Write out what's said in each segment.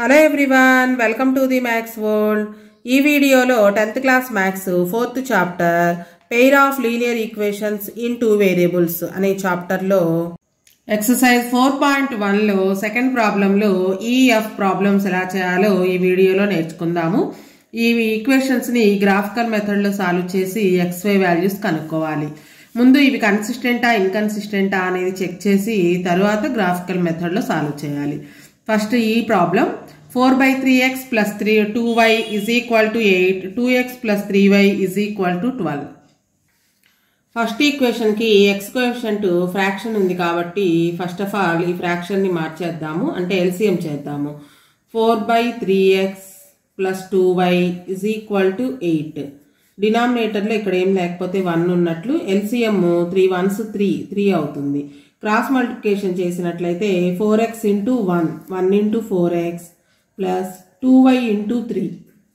hello everyone welcome to the maths world ఈ వీడియోలో tenth class maths fourth chapter pair of linear equations in two variables అనే చాప్టర్లో exercise four point వన్లో second ప్రాబ్లంలో ఈఎఫ్ problems ఎలా చేయాలో ఈ వీడియోలో నేర్చుకుందాము ఈ ఈక్వేషన్స్ని గ్రాఫికల్ మెథడ్లో సాల్వ్ చేసి ఎక్స్వై వాల్యూస్ కనుక్కోవాలి ముందు ఇవి కన్సిస్టెంటా ఇన్కన్సిస్టెంటా అనేది చెక్ చేసి తర్వాత గ్రాఫికల్ మెథడ్లో సాల్వ్ చేయాలి ఫస్ట్ ఈ problem four by three x plus three two why is equal to eight two X plus three y is equal to twelve first ఈక్వేషన్కి ఎక్స్ కోఎఫిషియంట్ ఫ్రాక్షన్ ఉంది కాబట్టి ఫస్ట్ ఆఫ్ ఆల్ ఈ ఫ్రాక్షన్ని మార్చేద్దాము అంటే LCM చేద్దాము four by three x plus two why is equal to eight డినామినేటర్లో ఇక్కడ ఏం లేకపోతే వన్ ఉన్నట్లు LCM three ones three three అవుతుంది క్రాస్ మల్టిప్లికేషన్ చేసినట్లయితే four x into one one into four X plus two y into three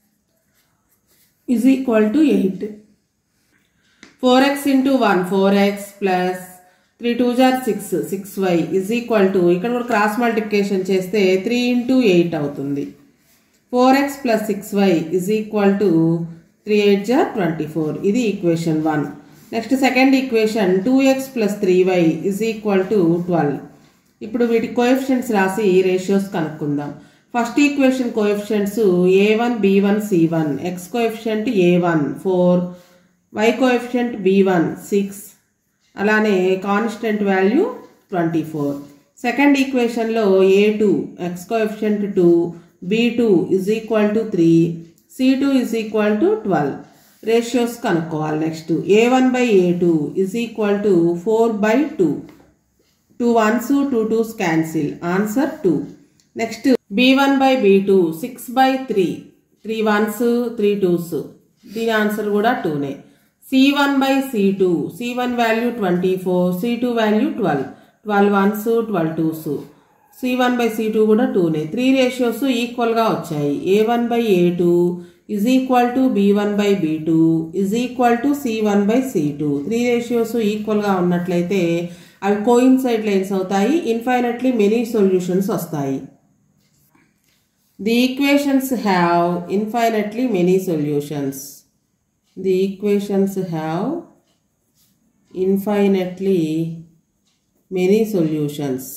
is equal to eight four x into one four X plus three two జార్ six six why is equal to ఇక్కడ కూడా cross multiplication చేస్తే three into eight అవుతుంది four X plus six why is equal to three eight జార్ twenty four ఇది equation one next second equation two X plus three y is equal to twelve ఇప్పుడు వీటి coefficients రాసి ratios కనుక్కుందాం first equation coefficients a one B one C one x coefficient a one four y coefficient b one six అలానే constant value twenty four second ఈక్వేషన్లో a two X coefficient two B two is equal to three c two is equal to twelve ratios కనుక్కోవాలి next a one by A two is equal to four by two two ones two twos cancel answer two next b one by B two six by three three ones three twos దీని answer కూడా టూనే C one by C two C one value twenty four c two value twelve twelve ones twelve twos c one by C two కూడా టూనే three ratios ఈక్వల్గా వచ్చాయి a one by A two is equal to B one by B two is equal to C one by C two three ratios ఈక్వల్గా ఉన్నట్లయితే అవి coincident lines అవుతాయి infinitely many solutions వస్తాయి the equations have infinitely many solutions the equations have infinitely many solutions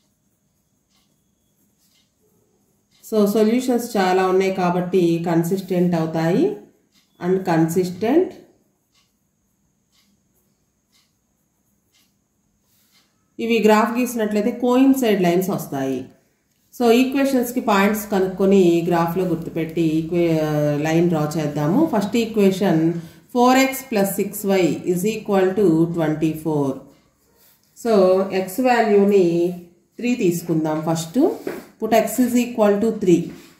so solutions చాలా ఉన్నాయి కాబట్టి consistent అవుతాయి and consistent ఇవి గ్రాఫ్ గీసినట్లయితే కోయిన్సైడ్ లైన్స్ వస్తాయి సో ఈక్వేషన్స్కి పాయింట్స్ కనుక్కొని గ్రాఫ్లో గుర్తుపెట్టి ఈక్వే లైన్ డ్రా చేద్దాము first equation four X plus six why is equal to twenty four so x వాల్యూని త్రీ తీసుకుందాం first put x is equal to three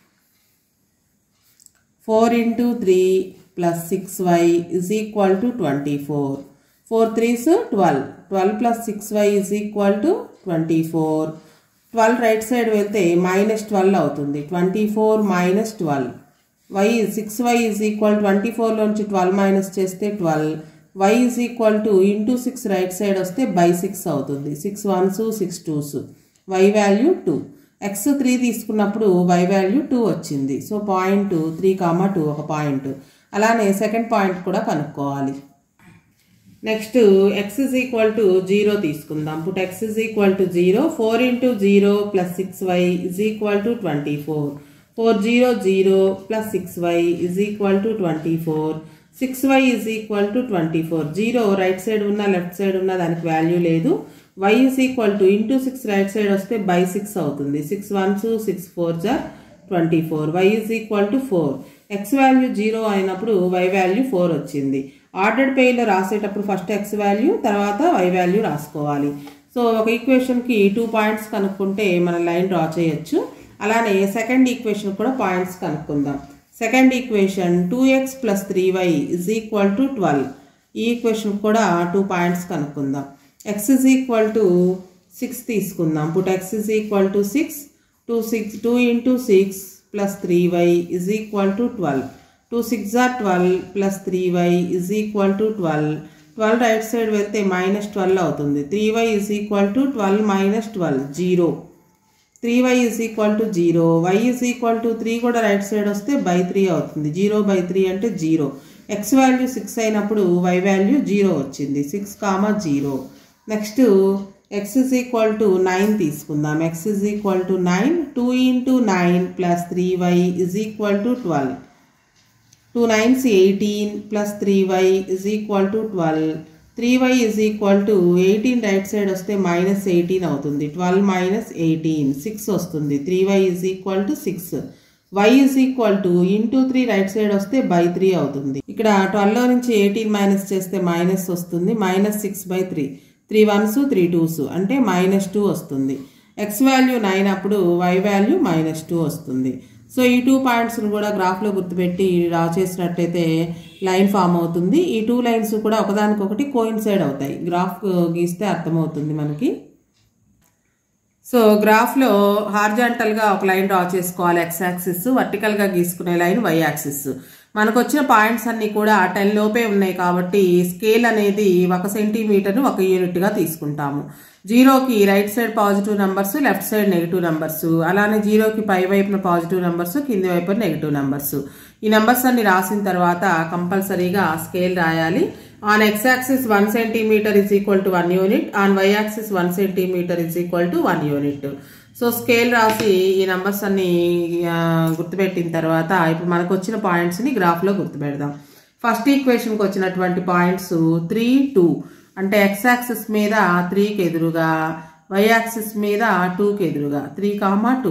four into three plus six why is equal to twenty four four threes twelve twelve plus six why is equal to twenty four twelve right side వెళ్తే minus twelve అవుతుంది twenty four minus twelve y six y is equal twenty ఫోర్లోంచి twelve minus చేస్తే twelve y is equal to into six right side వస్తే by six అవుతుంది six ones six twos y value two x three తీసుకున్నప్పుడు y value two వచ్చింది so point three comma two ఒక point అలానే second point కూడా కనుక్కోవాలి next x is equal to zero తీసుకుందాం put x is equal to zero four into zero plus six why is equal to twenty four four zero zero plus six why is equal to twenty four six why is equal to twenty four zero right side ఉన్న left side ఉన్న దానికి value లేదు y is equal to into six right side వస్తే by six అవుతుంది six ones six four జార్ twenty four y is equal to four X value zero అయినప్పుడు why value four వచ్చింది ordered పేలో రాసేటప్పుడు ఫస్ట్ ఎక్స్ వాల్యూ తర్వాత y value రాసుకోవాలి so ఒక ఈక్వేషన్కి టూ పాయింట్స్ కనుక్కుంటే మన లైన్ డ్రా చేయొచ్చు అలానే సెకండ్ ఈక్వేషన్ కూడా పాయింట్స్ కనుక్కుందాం second equation two X plus three y is equal to twelve ఈ ఈక్వేషన్ కూడా టూ పాయింట్స్ కనుక్కుందాం X is equal to six తీసుకుందాం put x is equal to six two six two into six plus three y is equal to twelve two six are twelve plus three y is equal to twelve twelve right side వెళ్తే minus twelve అవుతుంది three y is equal to twelve minus twelve zero three y is equal to zero y is equal to three కూడా right side వస్తే by three అవుతుంది zero by three అంటే zero X value six అయినప్పుడు why value zero వచ్చింది six comma zero next x is equal to nine తీసుకుందాం x is equal to nine two into nine plus three y is equal to twelve two nines eighteen plus three y is equal to twelve three y is equal to eighteen right side వస్తే minus eighteen అవుతుంది twelve minus eighteen six వస్తుంది three y is equal to six why is equal to into three right side వస్తే by three అవుతుంది ఇక్కడ ట్వెల్వ్లో నుంచి eighteen minus చేస్తే minus వస్తుంది minus six by three three ones three twos అంటే minus two వస్తుంది ఎక్స్ వాల్యూ నైన్ అప్పుడు వై వాల్యూ మైనస్ టూ వస్తుంది సో ఈ టూ పాయింట్స్ని కూడా గ్రాఫ్లో గుర్తుపెట్టి డ్రా చేసినట్టయితే లైన్ ఫామ్ అవుతుంది ఈ టూ లైన్స్ కూడా ఒకదానికొకటి కోయిన్సైడ్ అవుతాయి గ్రాఫ్ గీస్తే అర్థమవుతుంది మనకి సో గ్రాఫ్లో హార్జాంటల్గా ఒక లైన్ డ్రా చేసుకోవాలి ఎక్స్ యాక్సిస్ వర్టికల్గా గీసుకునే లైన్ వై యాక్సిస్ మనకు వచ్చిన పాయింట్స్ అన్నీ కూడా టెన్ లోపే ఉన్నాయి కాబట్టి స్కేల్ అనేది ఒక సెంటీమీటర్ను ఒక యూనిట్గా తీసుకుంటాము జీరోకి right side positive numbers left side negative numbers అలానే జీరోకి పై వైపున పాజిటివ్ నెంబర్స్ కింది వైపున నెగిటివ్ నెంబర్స్ ఈ నెంబర్స్ అన్ని రాసిన తర్వాత కంపల్సరీగా స్కేల్ రాయాలి on X axis one centimetre is equal to one unit on why axis one centimetre is equal to one unit so scale రాసి ఈ నెంబర్స్ అన్ని ఆ, గుర్తుపెట్టిన తర్వాత ఇప్పుడు మనకు వచ్చిన పాయింట్స్ని గ్రాఫ్లో గుర్తుపెడదాం ఫస్ట్ ఈక్వేషన్కి వచ్చినటువంటి పాయింట్స్ త్రీ టూ అంటే ఎక్స్ యాక్సిస్ మీద త్రీకి ఎదురుగా వై యాక్సిస్ మీద టూకి ఎదురుగా three comma two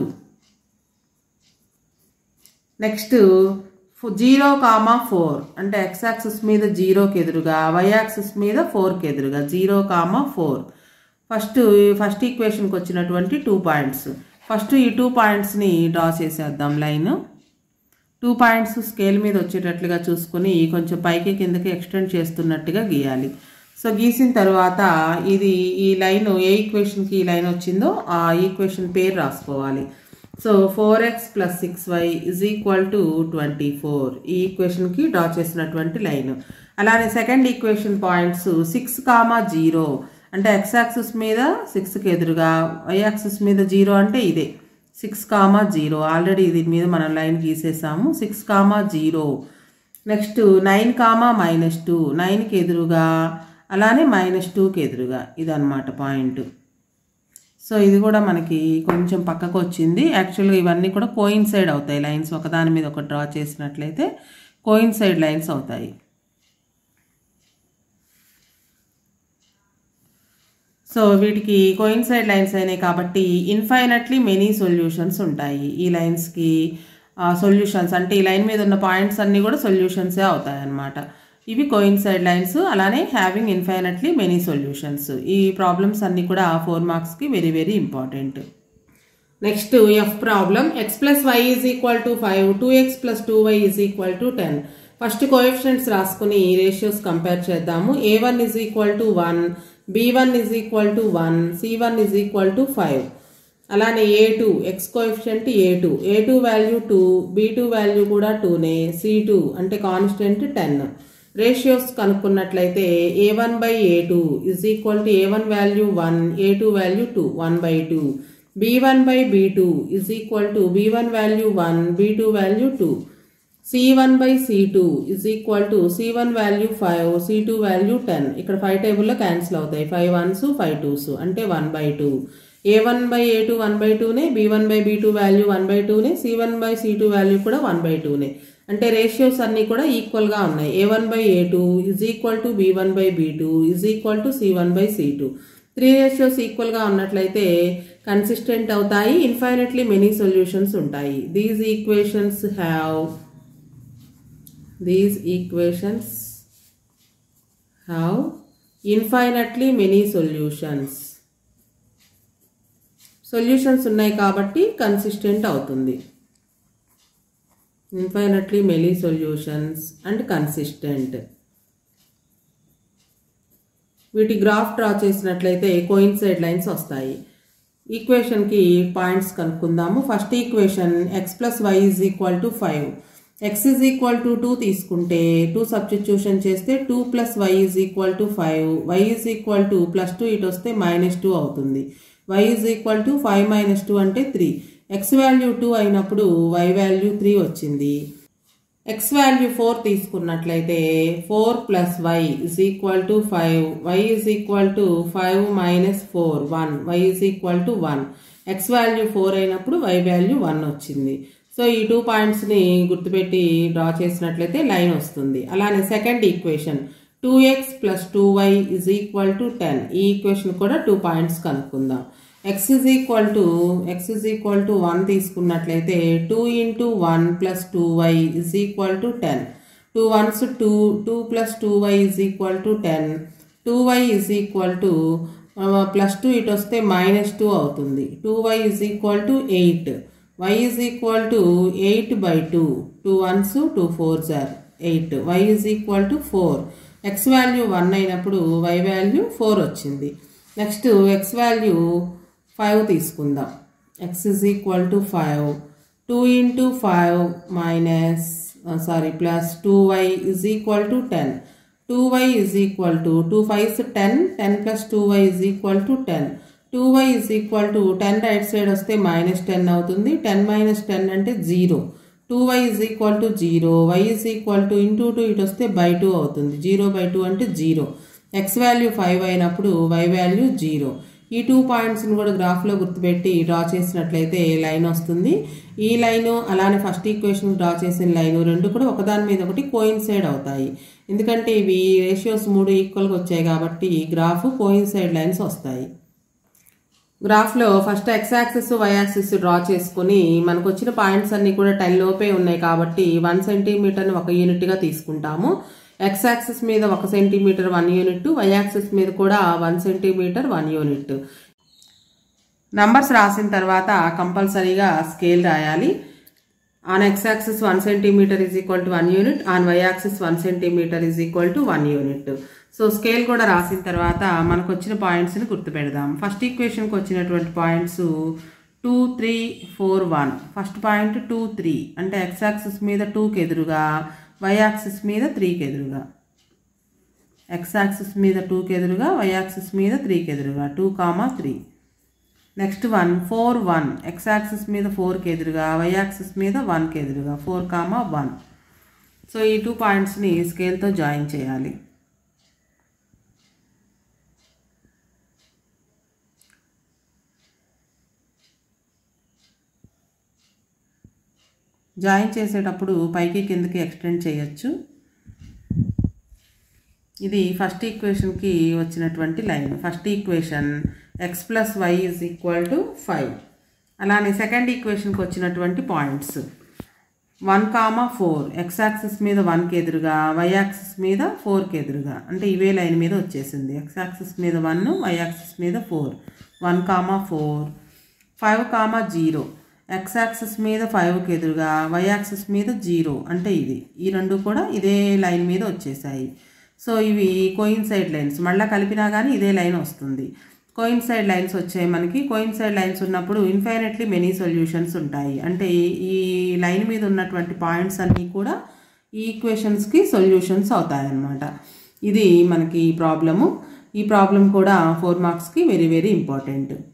next zero comma four అంటే ఎక్స్ యాక్సిస్ మీద జీరోకి ఎదురుగా వై యాక్సిస్ మీద ఫోర్కి ఎదురుగా zero comma four first first ఈక్వేషన్కి వచ్చినటువంటి టూ పాయింట్స్ ఫస్ట్ ఈ టూ పాయింట్స్ని డ్రా చేసేద్దాం లైన్ టూ పాయింట్స్ స్కేల్ మీద వచ్చేటట్లుగా చూసుకుని కొంచెం పైకి కిందకి ఎక్స్టెండ్ చేస్తున్నట్టుగా గీయాలి సో గీసిన తర్వాత ఇది ఈ లైన్ ఏ ఈక్వేషన్కి ఈ లైన్ వచ్చిందో ఆ ఈక్వేషన్ పేరు రాసుకోవాలి so four X plus six why is equal to twenty four ఈ ఈక్వేషన్కి డ్రా చేసినటువంటి లైన్ అలానే second equation points six comma zero అంటే ఎక్స్ యాక్సిస్ మీద సిక్స్కి ఎదురుగా వై యాక్సిస్ మీద జీరో అంటే ఇదే సిక్స్ కామా జీరో ఆల్రెడీ దీని మీద మనం లైన్ గీసేసాము six comma zero next nine comma minus two నైన్కి ఎదురుగా అలానే మైనస్ టూకి ఎదురుగా ఇదన్నమాట పాయింట్ సో ఇది కూడా మనకి కొంచెం పక్కకు వచ్చింది యాక్చువల్గా ఇవన్నీ కూడా కోయిన్సైడ్ అవుతాయి లైన్స్ ఒకదాని మీద ఒకటి డ్రా చేసినట్లయితే కోయిన్సైడ్ లైన్స్ అవుతాయి సో వీటికి కోయిన్సైడ్ లైన్స్ అయినాయి కాబట్టి ఇన్ఫైనట్లీ మెనీ సొల్యూషన్స్ ఉంటాయి ఈ లైన్స్కి సొల్యూషన్స్ అంటే ఈ లైన్ మీద ఉన్న పాయింట్స్ అన్నీ కూడా సొల్యూషన్సే అవుతాయి అన్నమాట ఇవి కోయిన్సైడ్ లైన్స్ అలానే హ్యావింగ్ ఇన్ఫైనట్లీ మెనీ సొల్యూషన్స్ ఈ ప్రాబ్లమ్స్ అన్నీ కూడా ఫోర్ మార్క్స్కి very very important next F problem X plus Y is equal to five two X plus two Y is equal to ten first coefficients రాసుకుని ratios compare చేద్దాము A one is equal to one B one is equal to one C one is equal to five అలానే A two X coefficient A two A two value two B two value కూడా టూనే C two అంటే constant ten ratios కనుక్కున్నట్లయితే A one by A two is equal to A one value one A two value two one by two B one by B two is equal to B one value one B two value two C one by C two is equal to C one value five C two value ten ఇక్కడ five టేబుల్లో cancel అవుతాయి five ones five twos అంటే one by two A one by A two one by టూనే B one by B two value one by టూనే C one by C two value కూడా one by టూనే అంటే ratios అన్నీ కూడా ఈక్వల్గా ఉన్నాయి A one by A two is equal to B one by B two is equal to C one by C two three ratios ఈక్వల్గా ఉన్నట్లయితే consistent అవుతాయి ఇన్ఫైనట్లీ మెనీ సొల్యూషన్స్ ఉంటాయి these equations have these equations have infinitely many solutions solutions ఉన్నాయి కాబట్టి consistent అవుతుంది infinitely many solutions and consistent వీటి graph draw చేసినట్లయితే coincide lines వస్తాయి ఈక్వేషన్కి పాయింట్స్ కనుక్కుందాము first equation X plus Y is equal to five X is equal to two తీసుకుంటే two substitution చేస్తే two plus Y is equal to five Y is equal to plus two ఇటు వస్తే minus two అవుతుంది why is equal to five minus two అంటే three X value two అయినప్పుడు why value three వచ్చింది X value four తీసుకున్నట్లయితే four plus Y is equal to five Y is equal to five minus four one Y is equal to one X value four అయినప్పుడు why value one వచ్చింది so ఈ two పాయింట్స్ని గుర్తుపెట్టి draw చేసినట్లయితే line వస్తుంది అలానే second equation two X plus two why is equal to ten ఈ equation కూడా టూ పాయింట్స్ కనుక్కుందాం X is equal to X is equal to one తీసుకున్నట్లయితే two into one plus two why is equal to ten two ones two two plus two why is equal to ten two why is equal to plus two ఇటు వస్తే minus two అవుతుంది two why is equal to eight Y is equal to eight by two two ones two four జార్ eight Y is equal to four X value one అయినప్పుడు why value four వచ్చింది next X value five తీసుకుందాం X is equal to five two into five minus sorry plus two why is equal to ten two why is equal to two fives ten ten plus two why is equal to ten two why is equal to ten right side వస్తే minus ten అవుతుంది ten minus ten అంటే zero two why is equal to zero Y is equal to into two ఇటు వస్తే by two అవుతుంది zero by two అంటే zero X value five అయినప్పుడు why value zero ఈ two పాయింట్స్ని కూడా గ్రాఫ్లో గుర్తుపెట్టి డ్రా చేసినట్లయితే లైన్ వస్తుంది ఈ లైను అలానే ఫస్ట్ ఈక్వేషన్ డ్రా చేసిన లైను రెండు కూడా ఒకదాని మీద ఒకటి కోయిన్సైడ్ అవుతాయి ఎందుకంటే ఇవి రేషియోస్ మూడు ఈక్వల్గా వచ్చాయి కాబట్టి గ్రాఫ్ కోయిన్సైడ్ లైన్స్ వస్తాయి గ్రాఫ్లో first X axis Y axis draw చేసుకుని మనకు వచ్చిన పాయింట్స్ అన్ని కూడా టెన్ లోపే ఉన్నాయి కాబట్టి వన్ సెంటీమీటర్ని ఒక యూనిట్గా తీసుకుంటాము ఎక్స్ యాక్సిస్ మీద ఒక centimetre one unit Y axis మీద కూడా one centimetre one unit numbers రాసిన తర్వాత కంపల్సరీగా స్కేల్ రాయాలి on X axis one centimetre is equal to one unit on why axis one centimetre is equal to one unit so scale కూడా రాసిన తర్వాత మనకు వచ్చిన పాయింట్స్ని గుర్తుపెడదాం ఫస్ట్ ఈక్వేషన్కి వచ్చినటువంటి points two three four one first point two three అంటే X axis మీద టూకి ఎదురుగా వై యాక్సిస్ మీద త్రీకి ఎదురుగా ఎక్స్ యాక్సిస్ మీద టూకి ఎదురుగా వై యాక్సిస్ మీద త్రీకి ఎదురుగా two comma three next one four one X axis మీద ఫోర్కి ఎదురుగా వై యాక్సిస్ మీద వన్కి ఎదురుగా ఫోర్ కామా వన్ సో ఈ టూ పాయింట్స్ని స్కేల్తో జాయిన్ చేయాలి జాయిన్ చేసేటప్పుడు పైకి కిందకి ఎక్స్టెండ్ చేయొచ్చు ఇది ఫస్ట్ ఈక్వేషన్కి వచ్చినటువంటి line first equation X plus Y is equal to five అలానే సెకండ్ ఈక్వేషన్కి వచ్చినటువంటి points one comma four X axis మీద వన్కి ఎదురుగా వై యాక్సిస్ మీద ఫోర్కి ఎదురుగా అంటే ఇవే లైన్ మీద వచ్చేసింది ఎక్స్ యాక్సిస్ మీద వన్ వై యాక్సిస్ మీద four one comma four five comma zero X axis మీద ఫైవ్కి ఎదురుగా వై యాక్సిస్ మీద జీరో అంటే ఇది ఈ రెండు కూడా ఇదే లైన్ మీద వచ్చేసాయి సో ఇవి కోయిన్సైడ్ లైన్స్ మళ్ళీ కలిపినా కానీ ఇదే లైన్ వస్తుంది కోయిన్సైడ్ లైన్స్ వచ్చాయి మనకి కోయిన్సైడ్ లైన్స్ ఉన్నప్పుడు ఇన్ఫైనెట్లీ మెనీ సొల్యూషన్స్ ఉంటాయి అంటే ఈ లైన్ మీద ఉన్నటువంటి పాయింట్స్ అన్నీ కూడా ఈ ఈక్వేషన్స్కి సొల్యూషన్స్ అవుతాయన్నమాట ఇది మనకి ఈ ప్రాబ్లము ఈ ప్రాబ్లం కూడా ఫోర్ మార్క్స్కి వెరీ వెరీ ఇంపార్టెంట్